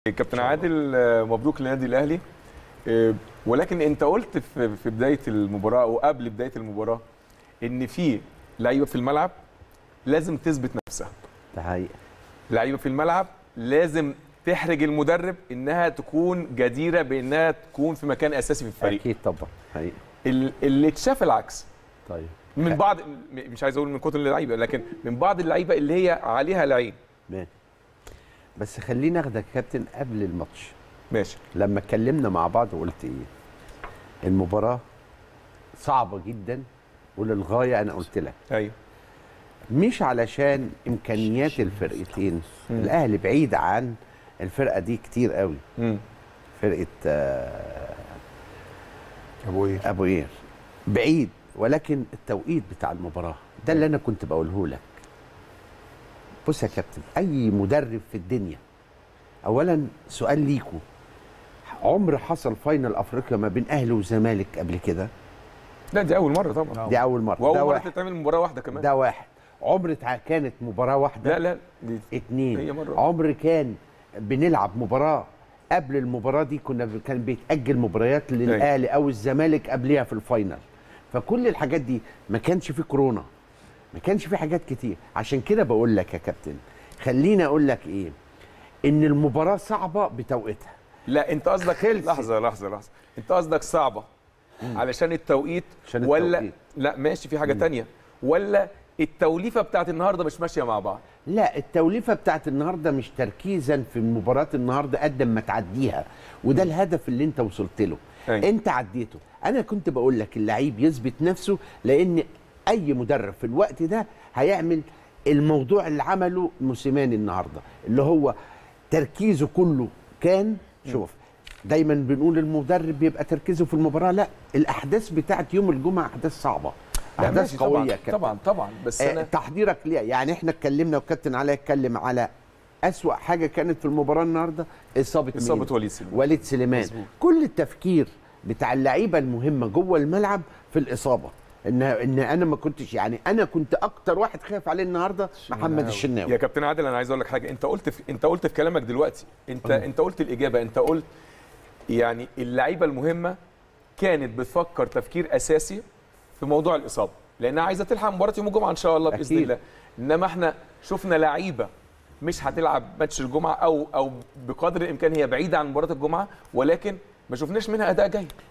كابتن عادل آه، مبروك للنادي الاهلي آه، ولكن انت قلت في في بدايه المباراه او قبل بدايه المباراه ان في لعيبه في الملعب لازم تثبت نفسها ده حقيقة لعيبه في الملعب لازم تحرج المدرب انها تكون جديره بانها تكون في مكان اساسي في الفريق اكيد طبعا حقيقة ال- اللي اتشاف العكس طيب من بعض م- مش عايز اقول من كتر اللعيبه لكن من بعض اللعيبه اللي هي عليها العين مان. بس خليني اخدك يا كابتن قبل الماتش ماشي لما اتكلمنا مع بعض قلت ايه المباراة صعبة جدا وللغاية انا قلت لك ايوه مش علشان امكانيات الفرقتين الاهلي بعيد عن الفرقة دي كتير قوي مم. فرقة آه، ابو ايه ابو قير بعيد ولكن التوقيت بتاع المباراه ده اللي انا كنت بقوله لك بص يا كابتن اي مدرب في الدنيا اولا سؤال ليكوا عمر حصل فاينل افريقيا ما بين اهلي وزمالك قبل كده لا دي اول مره طبعا دي اول مره واول ده مره واحد تتعمل مباراه واحده كمان ده واحد عمر تع- كانت مباراه واحده لا لا دي اتنين هي مرة. عمر كان بنلعب مباراة قبل المباراة دي كنا ب- كان بيتأجل مباريات للأهلي أو الزمالك قبلها في الفاينل فكل الحاجات دي ما كانش في كورونا ما كانش في حاجات كتير عشان كده بقول لك يا كابتن خليني أقول لك إيه إن المباراة صعبة بتوقيتها لا انت قصدك خلصت. لحظه لحظه لحظه انت قصدك صعبه علشان التوقيت عشان ولا التوقيت. لا ماشي في حاجه تانية ولا التوليفه بتاعت النهارده مش ماشيه مع بعض لا التوليفه بتاعت النهارده مش تركيزا في مباراه النهارده قد ما تعديها وده الهدف اللي انت وصلت له أيوة. انت عديته انا كنت بقول لك اللعيب يثبت نفسه لان اي مدرب في الوقت ده هيعمل الموضوع اللي عمله موسيماني النهارده اللي هو تركيزه كله كان شوف دايما بنقول المدرب بيبقى تركيزه في المباراه لا الاحداث بتاعت يوم الجمعه احداث صعبه لا، احداث ماشي قويه طبعا يا كابتن. طبعا طبعا بس آه، انا تحضيرك ليها يعني احنا اتكلمنا وكابتن علاء اتكلم على أسوأ حاجه كانت في المباراه النهارده اصابه مين؟ اصابه وليد سليمان وليد سليمان مظبوط. كل التفكير بتاع اللعيبه المهمه جوه الملعب في الاصابه ان ان انا ما كنتش يعني انا كنت اكتر واحد خايف عليه النهارده محمد الشناوي يا كابتن عادل انا عايز اقول لك حاجه انت قلت في انت قلت في كلامك دلوقتي انت انت قلت الاجابه انت قلت يعني اللعيبه المهمه كانت بتفكر تفكير اساسي في موضوع الاصابه لانها عايزه تلحق مباراه يوم الجمعه ان شاء الله باذن أكيد. الله انما احنا شفنا لعيبه مش هتلعب ماتش الجمعه او او بقدر الامكان هي بعيده عن مباراه الجمعه ولكن ما شفناش منها اداء جيد